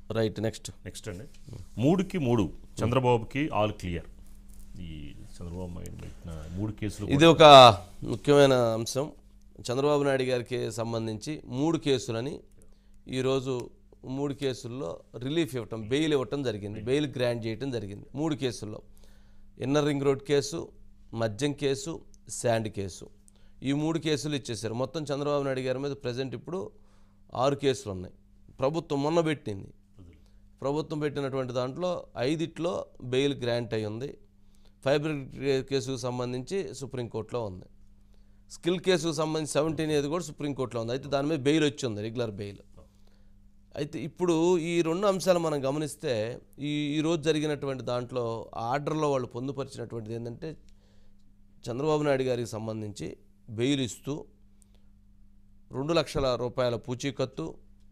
Right next next అండి మూడుకి మూడు చంద్రబాబుకి ఆల్ క్లియర్ ఈ చంద్రబాబు నాయుడు పెట్టిన మూడు కేసులు ఇది ఒక ముఖ్యమైన అంశం చంద్రబాబు నాయుడు గారికి సంబంధించి మూడు కేసులని ఈరోజు మూడు కేసుల్లో రిలీఫ్ ఇవ్వటం బెయిల్ ఇవ్వటం జరిగింది బెయిల్ గ్రాంట్ చేయటం జరిగింది మూడు కేసుల్లో ఇన్నర్ రింగ్ రోడ్ కేసు మద్యం కేసు శాండ్ కేసు ఈ మూడు కేసులు ఇచ్చేశారు మొత్తం చంద్రబాబు నాయుడు గారి మీద ప్రజెంట్ ఇప్పుడు ఆరు కేసులు ఉన్నాయి ప్రభుత్వం మొన్న పెట్టింది ప్రభుత్వం పెట్టినటువంటి దాంట్లో ఐదిట్లో బెయిల్ గ్రాంట్ అయి ఉంది ఫైబర్ కేసుకు సంబంధించి సుప్రీంకోర్టులో ఉంది స్కిల్ కేసుకు సంబంధించి సెవెంటీన్ ఏది కూడా సుప్రీంకోర్టులో ఉంది అయితే దాని మీద బెయిల్ వచ్చి ఉంది రెగ్యులర్ బెయిల్ అయితే ఇప్పుడు ఈ రెండు అంశాలు మనం గమనిస్తే ఈ ఈరోజు జరిగినటువంటి దాంట్లో ఆర్డర్లో వాళ్ళు పొందుపరిచినటువంటిది ఏంటంటే చంద్రబాబు నాయుడు గారికి సంబంధించి బెయిల్ ఇస్తూ రెండు లక్షల రూపాయల పూచీకత్తు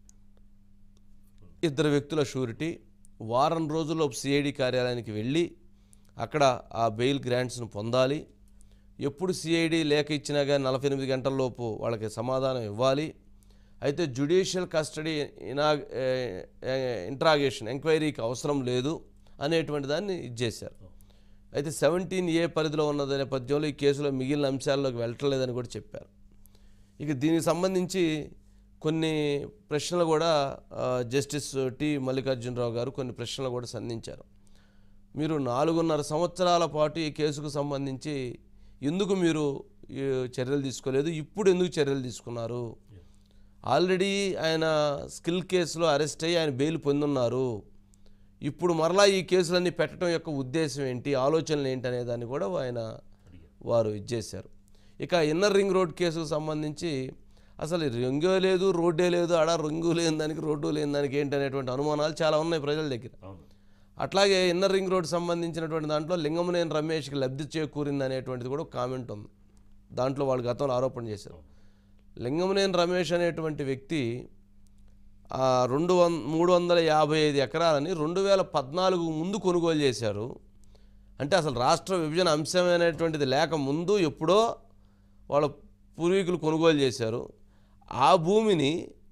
ఇద్దరు వ్యక్తుల షూరిటీ వారం రోజుల్లో సిఐడి కార్యాలయానికి వెళ్ళి అక్కడ ఆ బెయిల్ గ్రాంట్స్ను పొందాలి ఎప్పుడు సిఐడి లేఖ ఇచ్చినా కానీ నలభై ఎనిమిది గంటలలోపు వాళ్ళకి సమాధానం ఇవ్వాలి అయితే జ్యుడిషియల్ కస్టడీ ఇనా ఇంట్రాగేషన్ ఎంక్వైరీకి అవసరం లేదు అనేటువంటి దాన్ని ఇచ్చేశారు అయితే సెవెంటీన్ ఏ పరిధిలో ఉన్న నేపథ్యంలో ఈ కేసులో మిగిలిన అంశాల్లోకి వెళ్ళట్లేదని కూడా చెప్పారు ఇక దీనికి సంబంధించి కొన్ని ప్రశ్నలు కూడా ఆ, జస్టిస్ టి మల్లికార్జునరావు గారు కొన్ని ప్రశ్నలు కూడా సంధించారు మీరు నాలుగున్నర సంవత్సరాల పాటు ఈ కేసుకు సంబంధించి ఎందుకు మీరు ఈ చర్యలు తీసుకోలేదు ఇప్పుడు ఎందుకు చర్యలు తీసుకున్నారు ఆల్రెడీ ఆయన స్కిల్ కేసులో అరెస్ట్ అయ్యి ఆయన బెయిల్ పొందున్నారు ఇప్పుడు మరలా ఈ కేసులన్నీ పెట్టడం యొక్క ఉద్దేశం ఏంటి ఆలోచనలు ఏంటి అనే దాన్ని కూడా ఆయన వారు ఇచ్చేశారు ఇక ఇన్నర్ రింగ్ రోడ్ కేసుకు సంబంధించి అసలు రింగే లేదు రోడ్డే లేదు ఆడ రింగు లేని దానికి రోడ్డు లేని దానికి ఏంటి అనేటువంటి అనుమానాలు చాలా ఉన్నాయి ప్రజల దగ్గర అవును అట్లాగే ఇన్నర్ రింగ్ రోడ్ సంబంధించినటువంటి దాంట్లో లింగమనేని రమేష్కి లబ్ధి చేకూరింది అనేటువంటిది కూడా ఒక కామెంట్ ఉంది దాంట్లో వాళ్ళు గతంలో ఆరోపణ చేశారు లింగమనేని రమేష్ అనేటువంటి వ్యక్తి ఆ రెండు వం మూడు వందల యాభై ఐదు ఎకరాలని రెండు వేల పద్నాలుగు ముందు కొనుగోలు చేశారు అంటే అసలు రాష్ట్ర విభజన అంశమైనటువంటిది లేక ముందు ఎప్పుడో వాళ్ళ పూర్వీకులు కొనుగోలు చేశారు ఆ భూమిని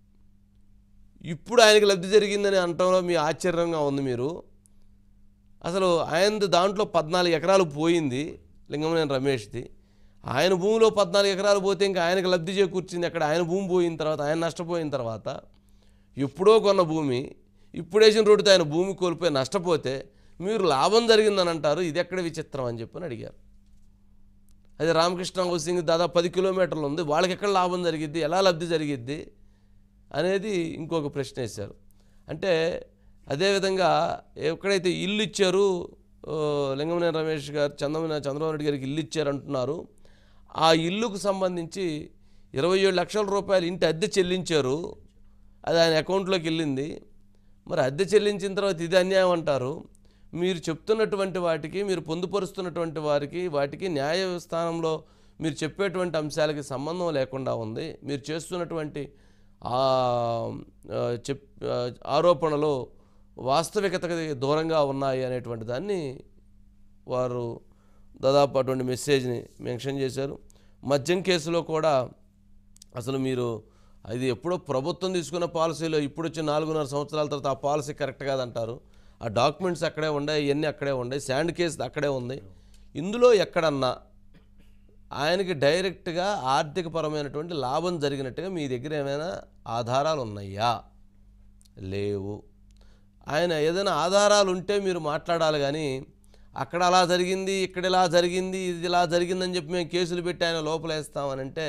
ఇప్పుడు ఆయనకి లబ్ధి జరిగిందని అనటంలో మీ ఆశ్చర్యంగా ఉంది మీరు అసలు ఆయన దాంట్లో పద్నాలుగు ఎకరాలు పోయింది లింగమనేని రమేష్ది ఆయన భూమిలో పద్నాలుగు ఎకరాలు పోతే ఇంకా ఆయనకు లబ్ధి చేకూర్చింది అక్కడ ఆయన భూమి పోయిన తర్వాత ఆయన నష్టపోయిన తర్వాత ఎప్పుడో కొన్న భూమి ఇప్పుడు వేసిన రోడ్డుతో ఆయన భూమి కోల్పోయి నష్టపోతే మీరు లాభం జరిగిందని అంటారు ఇది ఎక్కడ విచిత్రం అని చెప్పని అడిగారు అదే రామకృష్ణ హౌసింగ్ దాదాపు పది కిలోమీటర్లు ఉంది వాళ్ళకి ఎక్కడ లాభం జరిగిద్ది ఎలా లబ్ధి జరిగిద్ది అనేది ఇంకొక ప్రశ్న వేశారు అంటే అదేవిధంగా ఎక్కడైతే ఇల్లు ఇచ్చారు ఆ, లింగమనేని రమేష్ గారు చంద్రబాబు చంద్రబాబు నాయుడు గారికి ఇల్లు ఇచ్చారు అంటున్నారు ఆ ఇల్లుకు సంబంధించి ఇరవై ఏడు లక్షల రూపాయలు ఇంటి అద్దె చెల్లించారు అది ఆయన అకౌంట్లోకి వెళ్ళింది మరి అద్దె చెల్లించిన తర్వాత ఇది అన్యాయం అంటారు మీరు చెప్తున్నటువంటి వాటికి మీరు పొందుపరుస్తున్నటువంటి వారికి వాటికి న్యాయ స్థానంలో మీరు చెప్పేటువంటి అంశాలకి సంబంధం లేకుండా ఉంది మీరు చేస్తున్నటువంటి ఆ, ఆ, చెప్ ఆ, ఆరోపణలు వాస్తవికతకి దూరంగా ఉన్నాయి అనేటువంటి దాన్ని వారు దాదాపు అటువంటి మెసేజ్ని మెన్షన్ చేశారు మద్యం కేసులో కూడా అసలు మీరు అది ఎప్పుడో ప్రభుత్వం తీసుకున్న పాలసీలో ఇప్పుడు వచ్చి నాలుగున్నర సంవత్సరాల తర్వాత ఆ పాలసీ కరెక్ట్ కాదంటారు ఆ డాక్యుమెంట్స్ అక్కడే ఉన్నాయి ఇవన్నీ అక్కడే ఉన్నాయి శాండ్ కేసు అక్కడే ఉంది ఇందులో ఎక్కడన్నా ఆయనకి డైరెక్ట్గా ఆర్థికపరమైనటువంటి లాభం జరిగినట్టుగా మీ దగ్గర ఏమైనా ఆధారాలు ఉన్నాయా లేవు ఆయన ఏదైనా ఆధారాలు ఉంటే మీరు మాట్లాడాలి కానీ అక్కడ అలా జరిగింది ఇక్కడ ఇలా జరిగింది ఇది ఇలా జరిగిందని చెప్పి మేము కేసులు పెట్టి ఆయన లోపలేస్తామని అంటే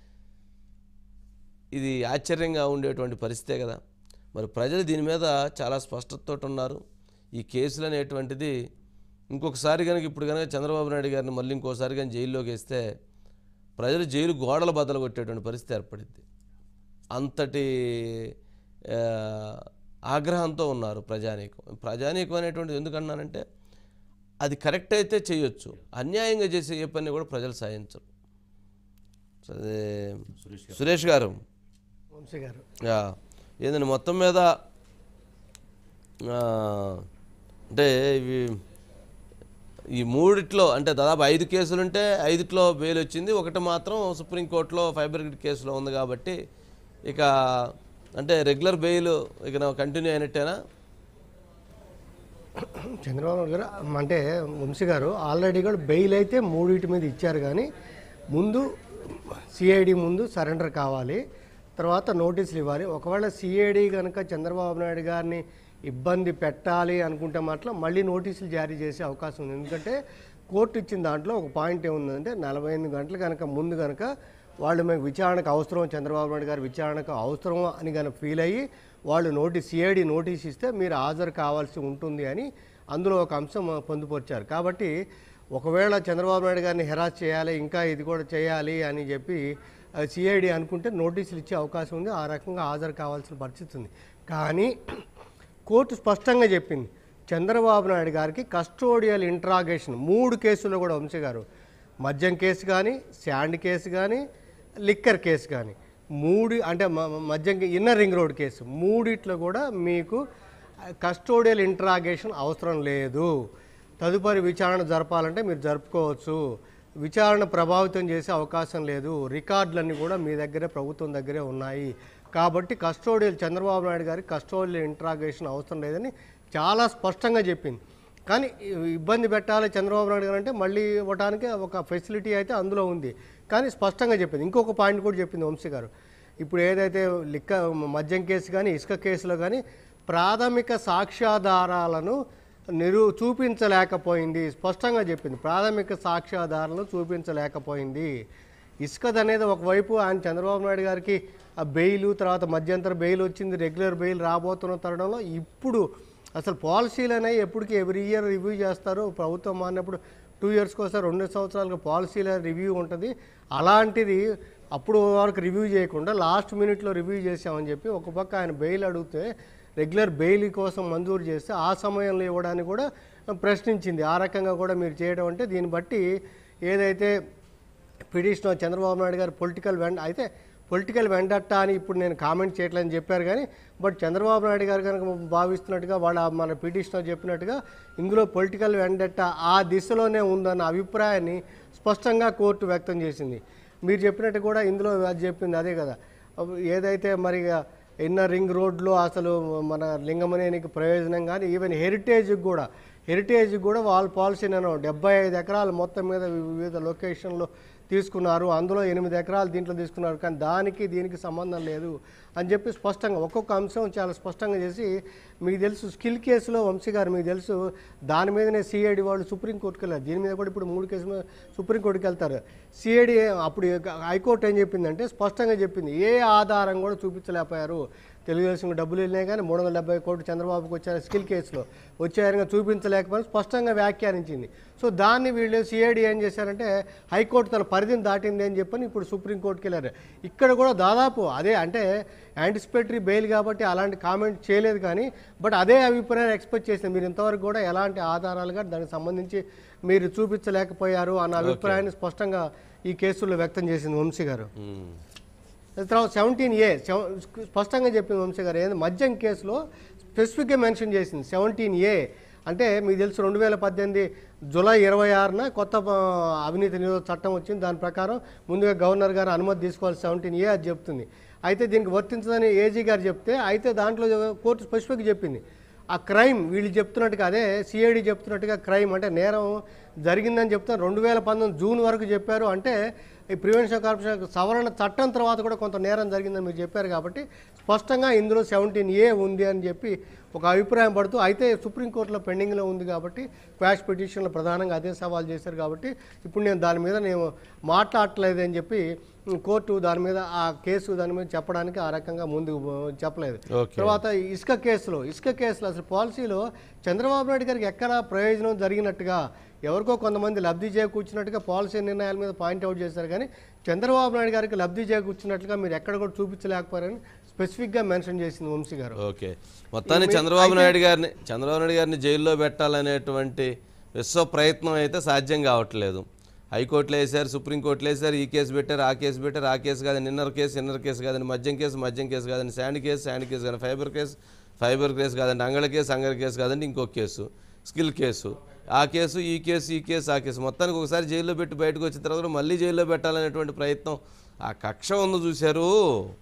ఇది ఆశ్చర్యంగా ఉండేటువంటి పరిస్థితే కదా మరి ప్రజలు దీని మీద చాలా స్పష్టతతో ఉన్నారు ఈ కేసులు అనేటువంటిది ఇంకొకసారి కనుక ఇప్పుడు కనుక చంద్రబాబు నాయుడు గారిని మళ్ళీ ఇంకోసారి కానీ జైల్లోకి వేస్తే ప్రజలు జైలు గోడలు బద్దలు కొట్టేటువంటి పరిస్థితి ఏర్పడింది అంతటి ఆ, ఆగ్రహంతో ఉన్నారు ప్రజానీకం ప్రజానీకం అనేటువంటిది ఎందుకన్నానంటే అది కరెక్ట్ అయితే చేయొచ్చు అన్యాయంగా చేసే ఏ పని కూడా ప్రజలు సాధించరు సో అదే సురేష్ సురేష్ గారు వంశీ గారు యా, ఏందండి మొత్తం మీద ఆ, అంటే ఇవి ఈ మూడిట్లో అంటే దాదాపు ఐదు కేసులు ఉంటే ఐదుట్లో బెయిల్ వచ్చింది ఒకటి మాత్రం సుప్రీంకోర్టులో ఫైబర్ గ్రిడ్ కేసులో ఉంది కాబట్టి ఇక అంటే రెగ్యులర్ బెయిల్ ఇక కంటిన్యూ అయినట్టేనా చంద్రబాబు నాయుడు గారు అంటే వంశీ గారు ఆల్రెడీ కూడా బెయిల్ అయితే మూడింటి మీద ఇచ్చారు కానీ ముందు సిఐడి ముందు సరెండర్ కావాలి తర్వాత నోటీసులు ఇవ్వాలి ఒకవేళ సిఐడి కనుక చంద్రబాబు నాయుడు గారిని ఇబ్బంది పెట్టాలి అనుకుంటే మాత్రం మళ్ళీ నోటీసులు జారీ చేసే అవకాశం ఉంది ఎందుకంటే కోర్టు ఇచ్చిన దాంట్లో ఒక పాయింట్ ఏముందంటే నలభై ఎనిమిది గంటలు కనుక ముందు కనుక వాళ్ళు మీకు విచారణకు అవసరం చంద్రబాబు నాయుడు గారు విచారణకు అవసరం అని కనుక ఫీల్ అయ్యి వాళ్ళు నోటీస్ సిఐడి నోటీస్ ఇస్తే మీరు హాజరు కావాల్సి ఉంటుంది అని అందులో ఒక అంశం పొందుపరిచారు కాబట్టి ఒకవేళ చంద్రబాబు నాయుడు గారిని హెరాస్ చేయాలి ఇంకా ఇది కూడా చేయాలి అని చెప్పి సిఐడి అనుకుంటే నోటీసులు ఇచ్చే అవకాశం ఉంది ఆ రకంగా హాజరు కావాల్సిన పరిస్థితి ఉంది కానీ కోర్టు స్పష్టంగా చెప్పింది చంద్రబాబు నాయుడు గారికి కస్టోడియల్ ఇంట్రాగేషన్ మూడు కేసుల్లో కూడా వంశీ గారు మద్యం కేసు కానీ శాండ్ కేసు కానీ లిక్కర్ కేసు కానీ మూడు అంటే మ- మ- మద్యం ఇన్నర్ రింగ్ రోడ్ కేసు మూడిట్లో కూడా మీకు కస్టోడియల్ ఇంట్రాగేషన్ అవసరం లేదు తదుపరి విచారణ జరపాలంటే మీరు జరుపుకోవచ్చు విచారణ ప్రభావితం చేసే అవకాశం లేదు రికార్డులన్నీ కూడా మీ దగ్గరే ప్రభుత్వం దగ్గరే ఉన్నాయి కాబట్టి కస్టోడియల్ చంద్రబాబు నాయుడు గారికి కస్టోడియల్ ఇంట్రాగేషన్ అవసరం లేదని చాలా స్పష్టంగా చెప్పింది కానీ ఇ- ఇబ్బంది పెట్టాలి చంద్రబాబు నాయుడు గారు అంటే మళ్ళీ ఇవ్వడానికి ఒక ఫెసిలిటీ అయితే అందులో ఉంది కానీ స్పష్టంగా చెప్పింది ఇంకొక పాయింట్ కూడా చెప్పింది వంశీ గారు ఇప్పుడు ఏదైతే లిక్క మద్యం కేసు కానీ ఇసుక కేసులో కానీ ప్రాథమిక సాక్ష్యాధారాలను నిరూ చూపించలేకపోయింది స్పష్టంగా చెప్పింది ప్రాథమిక సాక్ష్యాధారాలను చూపించలేకపోయింది ఇసుకది అనేది ఒకవైపు ఆయన చంద్రబాబు నాయుడు గారికి ఆ బెయిల్ తర్వాత మధ్యంతర బెయిల్ వచ్చింది రెగ్యులర్ బెయిల్ రాబోతున్న తరుణంలో ఇప్పుడు అసలు పాలసీలు అనేవి ఎప్పటికీ ఎవ్రీ ఇయర్ రివ్యూ చేస్తారు ప్రభుత్వం మారినప్పుడు టూ ఇయర్స్కి ఒకసారి రెండు సంవత్సరాలకు పాలసీల రివ్యూ ఉంటుంది అలాంటిది అప్పుడు వరకు రివ్యూ చేయకుండా లాస్ట్ మినిట్లో రివ్యూ చేసామని చెప్పి ఒక పక్క ఆయన బెయిల్ అడిగితే రెగ్యులర్ బెయిల్ కోసం మంజూరు చేస్తే ఆ సమయంలో ఇవ్వడానికి కూడా ప్రశ్నించింది ఆ రకంగా కూడా మీరు చేయడం అంటే దీన్ని బట్టి ఏదైతే పిటిషన్ చంద్రబాబు నాయుడు గారు పొలిటికల్ వెండ అయితే పొలిటికల్ వెండట్ట అని ఇప్పుడు నేను కామెంట్ చేయట్లేదని చెప్పారు కానీ బట్ చంద్రబాబు నాయుడు గారు కనుక భావిస్తున్నట్టుగా వాళ్ళ మన పిటిషన్లో చెప్పినట్టుగా ఇందులో పొలిటికల్ వెండట్ట ఆ దిశలోనే ఉందన్న అభిప్రాయాన్ని స్పష్టంగా కోర్టు వ్యక్తం చేసింది మీరు చెప్పినట్టు కూడా ఇందులో అది చెప్పింది అదే కదా ఏదైతే మరి ఇన్నర్ రింగ్ రోడ్లో అసలు మన లింగమనేనికి ప్రయోజనం కానీ ఈవెన్ హెరిటేజ్కి కూడా హెరిటేజ్కి కూడా వాళ్ళ పాలసీ నేను డెబ్బై ఐదు ఎకరాలు మొత్తం మీద వివిధ లొకేషన్లో తీసుకున్నారు అందులో ఎనిమిది ఎకరాలు దీంట్లో తీసుకున్నారు కానీ దానికి దీనికి సంబంధం లేదు అని చెప్పి స్పష్టంగా ఒక్కొక్క అంశం చాలా స్పష్టంగా చేసి మీకు తెలుసు స్కిల్ కేసులో వంశీ గారు మీకు తెలుసు దాని మీదనే సిఐడి వాళ్ళు సుప్రీంకోర్టుకి వెళ్ళారు దీని మీద కూడా ఇప్పుడు మూడు కేసులు మీద సుప్రీంకోర్టుకి వెళ్తారు సిఐడి అప్పుడు హైకోర్టు ఏం చెప్పిందంటే స్పష్టంగా చెప్పింది ఏ ఆధారం కూడా చూపించలేకపోయారు తెలుగుదేశం డబ్బులు వెళ్ళినాయి కానీ మూడు వందల డెబ్బై కోట్లు చంద్రబాబుకి వచ్చారు స్కిల్ కేసులో వచ్చారని చూపించలేకపోయినా స్పష్టంగా వ్యాఖ్యానించింది సో దాన్ని వీళ్ళు సిఐడి ఏం చేశారంటే హైకోర్టు తన పరిధిని దాటింది అని చెప్పని ఇప్పుడు సుప్రీంకోర్టుకి వెళ్ళారు ఇక్కడ కూడా దాదాపు అదే అంటే యాంటిసిపేటరీ బెయిల్ కాబట్టి అలాంటి కామెంట్ చేయలేదు కానీ బట్ అదే అభిప్రాయం ఎక్స్పెక్ట్ చేసింది మీరు ఇంతవరకు కూడా ఎలాంటి ఆధారాలుగా దానికి సంబంధించి మీరు చూపించలేకపోయారు అన్న అభిప్రాయాన్ని స్పష్టంగా ఈ కేసుల్లో వ్యక్తం చేసింది వంశీ గారు ఉమ్. తర్వాత సెవెంటీన్ ఏ స్పష్టంగా చెప్పింది వంశీ గారు ఏంది మద్యం కేసులో స్పెసిఫిక్గా మెన్షన్ చేసింది సెవెంటీన్ ఏ అంటే మీకు తెలుసు రెండు వేల పద్దెనిమిది జూలై ఇరవై ఆరున కొత్త ఆ, అవినీతి నిరోధక చట్టం వచ్చింది దాని ప్రకారం ముందుగా గవర్నర్ గారు అనుమతి తీసుకోవాలి సెవెంటీన్ ఏ అది చెప్తుంది అయితే దీనికి వర్తించదని ఏజీ గారు చెప్తే అయితే దాంట్లో కోర్టు స్పెసిఫిక్ చెప్పింది ఆ క్రైమ్ వీళ్ళు చెప్తున్నట్టుగా అదే సిఐడి చెప్తున్నట్టుగా క్రైమ్ అంటే నేరం జరిగిందని చెప్తారు రెండు వేల పంతొమ్మిది జూన్ వరకు చెప్పారు అంటే ఈ ప్రివెన్షన్ కార్పొరేషన్ సవరణ చట్టం తర్వాత కూడా కొంత నేరం జరిగిందని మీరు చెప్పారు కాబట్టి స్పష్టంగా ఇందులో సెవెంటీన్ ఏ ఉంది అని చెప్పి ఒక అభిప్రాయం పడుతూ అయితే సుప్రీంకోర్టులో పెండింగ్లో ఉంది కాబట్టి క్వాష్ పిటిషన్లో ప్రధానంగా అదే సవాల్ చేశారు కాబట్టి ఇప్పుడు నేను దాని మీద నేను మాట్లాడట్లేదు అని చెప్పి కోర్టు దాని మీద ఆ కేసు దాని మీద చెప్పడానికి ఆ రకంగా ముందుకు పో- చెప్పలేదు Okay. తర్వాత ఇసుక కేసులో ఇసుక కేసులో అసలు పాలసీలో చంద్రబాబు నాయుడు గారికి ఎక్కడ ప్రయోజనం జరిగినట్టుగా ఎవరికో కొంతమంది లబ్ధి చేకూర్చినట్టుగా పాలసీ నిర్ణయాల మీద పాయింట్అవుట్ చేశారు కానీ చంద్రబాబు నాయుడు గారికి లబ్ధి చేకూర్చినట్లుగా మీరు ఎక్కడ కూడా చూపించలేకపోయారని స్పెసిఫిక్గా మెన్షన్ చేసింది వంశీ గారు ఓకే మొత్తాన్ని చంద్రబాబు నాయుడు గారిని చంద్రబాబు నాయుడు గారిని జైల్లో పెట్టాలనేటువంటి విశ్వ ప్రయత్నం అయితే సాధ్యం కావట్లేదు హైకోర్టులో వేశారు సుప్రీంకోర్టులో వేశారు ఈ కేసు పెట్టారు ఆ కేసు పెట్టారు ఆ కేసు కాదని ఇన్నర్ కేసు ఇన్నర్ కేసు కాదని మద్యం కేసు మద్యం కేసు కాదని శాండ్ కేసు శాండ్ కేసు కాదని ఫైబర్ కేసు ఫైబర్ కేసు కాదండి అంగళ కేసు అంగళ కేసు కాదండి ఇంకొక కేసు స్కిల్ కేసు ఆ కేసు ఈ కేసు ఈ కేసు ఆ కేసు మొత్తానికి ఒకసారి జైల్లో పెట్టి బయటకు వచ్చిన తర్వాత కూడా మళ్ళీ జైల్లో పెట్టాలనేటువంటి ప్రయత్నం ఆ కక్ష ఉంది చూశారు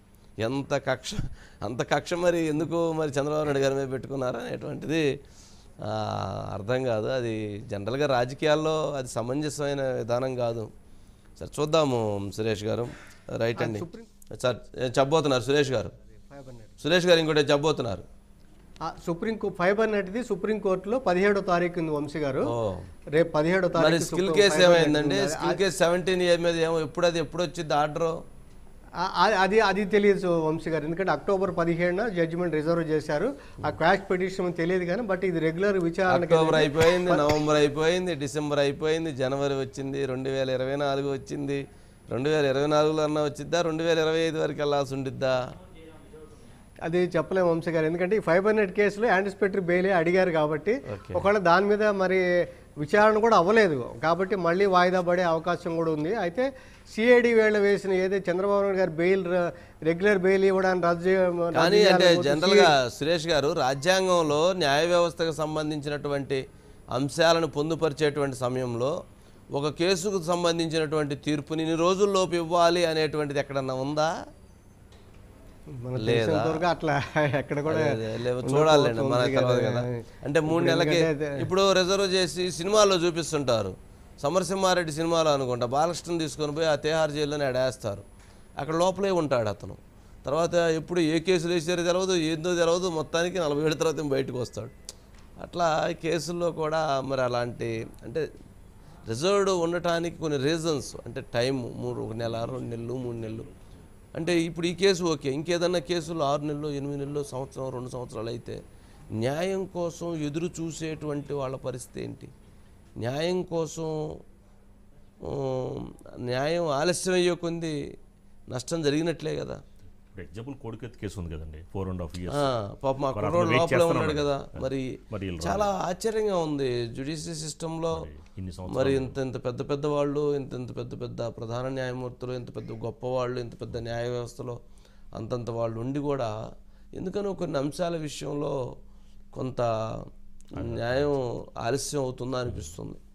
ఎంత కక్ష అంత కక్ష మరి ఎందుకు మరి చంద్రబాబు నాయుడు గారి మీద పెట్టుకున్నారా అనేటువంటిది ఆ, అర్థం కాదు అది జనరల్గా రాజకీయాల్లో అది సమంజసమైన విధానం కాదు సరే చూద్దాము సురేష్ గారు రైట్ అండి సార్ ఏ చెప్పబోతున్నారు సురేష్ గారు ఫైబర్ నెట్ సురేష్ గారు ఇంకోటి చెప్పబోతున్నారు ఆ సుప్రీం కో- ఫైబర్ నెట్ది సుప్రీం కోర్టులో పదిహేడో తారీఖు ఉంది వంశీ గారు ఓ రేపు పదిహేడో మరి తారీఖు skill supreme case fibre net ఏమైందండి ఉంది. స్కిల్ కేసు సెవెంటీన్ ఇయర్ మీద ఏమో ఎప్పుడు అది ఎప్పుడు వచ్చింది ఆర్డర్ ఆ- ఆ- అది అది తెలియదు వంశీ గారు ఎందుకంటే అక్టోబర్ పదిహేడున జడ్జిమెంట్ రిజర్వ్ చేశారు ఆ క్వాష్ పిటిషన్ తెలియదు కానీ బట్ ఇది రెగ్యులర్ విచారణకి అక్టోబర్ అయిపోయింది నవంబర్ అయిపోయింది డిసెంబర్ అయిపోయింది జనవరి వచ్చింది రెండు వేల ఇరవై నాలుగు వచ్చింది రెండు వేల ఇరవై నాలుగులో అన్నా వచ్చిద్దా రెండు వేల ఇరవై ఐదు వరకు వెళ్ళాల్సి ఉండిద్దా అది చెప్పలేము వంశీ గారు ఎందుకంటే ఈ ఫైబర్ నెట్ కేసులో యాంటిసిపేటరీ బెయిలే అడిగారు కాబట్టి Okay. ఒకవేళ దాని మీద మరి విచారణ కూడా అవ్వలేదు కాబట్టి మళ్ళీ వాయిదా పడే అవకాశం కూడా ఉంది అయితే సిఐడి వేళ వేసిన ఏదైతే చంద్రబాబు నాయుడు గారు బెయిల్ ర- రెగ్యులర్ బెయిల్ ఇవ్వడానికి రద్దు చేయ- రద్దు కానీ అంటే చేయాలనుకుంటే జనరల్గా సురేష్ గారు రాజ్యాంగంలో న్యాయ వ్యవస్థకు సంబంధించినటువంటి అంశాలను పొందుపరిచేటువంటి సమయంలో ఒక కేసుకు సంబంధించినటువంటి తీర్పుని ఇన్ని రోజుల్లోపు ఇవ్వాలి అనేటువంటిది ఎక్కడన్నా ఉందా మనకు లేదా? తెలిసినంత వరకు అట్లా ఎక్కడ కూడా అదే, అదే, లేవు, చూడాలండి ఉండకపోవచ్చు మనకు ఉంది తెలియదు కదా. కదా అంటే మూడు నెలలకి ఎందుకంటే అదే- ఇప్పుడు రిజర్వ్ చేసి సినిమాల్లో చూపిస్తుంటారు సమరసింహారెడ్డి సినిమాలో అనుకుంటా బాలకృష్ణ తీసుకొని పోయి ఆ తిహార్ జైల్లోనే ఆడేస్తారు అక్కడ లోపలే ఉంటాడు అతను తర్వాత ఎప్పుడు ఏ కేసులు వేసారో తెలియదు ఏందో తెలియదు మొత్తానికి నలభై ఏళ్ళ తర్వాత బయటకు వస్తాడు అట్లా ఈ కేసుల్లో కూడా మరి అలాంటి అంటే రిజర్వ్డ్ ఉండటానికి కొన్ని రీజన్స్ అంటే టైం మూడు ఒక నెల రెండు నెలలు మూడు నెలలు అంటే ఇప్పుడు ఈ కేసు ఓకే ఇంకేదన్నా కేసులు ఆరు నెలలు ఎనిమిది నెలలు సంవత్సరం రెండు సంవత్సరాలు అయితే న్యాయం కోసం ఎదురు చూసేటువంటి వాళ్ళ పరిస్థితి ఏంటి న్యాయం కోసం ఆ, న్యాయం ఆలస్యం అయ్యే కొంది నష్టం జరిగినట్లే కదా ఇప్పుడు ఎగ్జాంపుల్ కోడికత్తి కేసు ఉంది కదండి ఫోర్ అండ్ హాఫ్ ఇయర్స్ ఆ, పాప మా మరి కుర్రోడు అతను wait లోపలే చేస్తున్నాడు ఉన్నాడు కదా మరి మరి వీళ్ళు చాలా ఆశ్చర్యంగా ఉంది జ్యుడిషియల్ సిస్టంలో ఇన్ని సంవత్సరాలు మరి ఇంత ఇంత పెద్ద పెద్ద వాళ్ళు ఇంత ఇంత పెద్ద పెద్ద ప్రధాన న్యాయమూర్తులు ఇంత పెద్ద గొప్ప వాళ్ళు ఇంత పెద్ద న్యాయ వ్యవస్థలో అంతంత వాళ్ళు ఉండి కూడా ఎందుకనో కొన్ని అంశాల విషయంలో కొంత న్యాయం ఆలస్యం అవుతుందా అనిపిస్తుంది